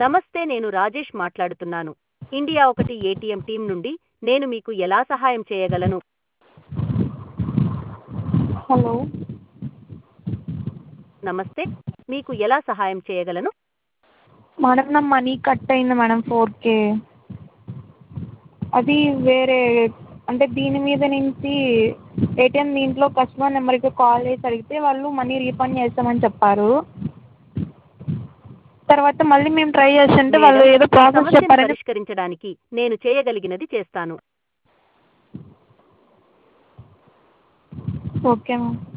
నమస్తే నేను రాజేష్ మాట్లాడుతున్నాను ఇండియా ఒకటి ఏటీఎం టీం నుండి నేను మీకు ఎలా సహాయం చేయగలను హలో నమస్తే మీకు ఎలా సహాయం చేయగలను మేడం నా మనీ కట్ అయింది మేడం ఫోర్ కే అది వేరే అంటే దీని మీద నుంచి ఏటీఎం దీంట్లో కస్టమర్ నెంబర్కి కాల్ చేసి అడిగితే వాళ్ళు మనీ రీఫండ్ చేస్తామని చెప్పారు తర్వాత మళ్ళీ మేము ట్రై చేస్తుంటే వాళ్ళు మేడం, ఏదో ఈ ప్రాసెస్ సమస్యను చెప్పారని పరిష్కరించడానికి నేను చేయగలిగినది చేస్తాను ఓకే మ్యామ్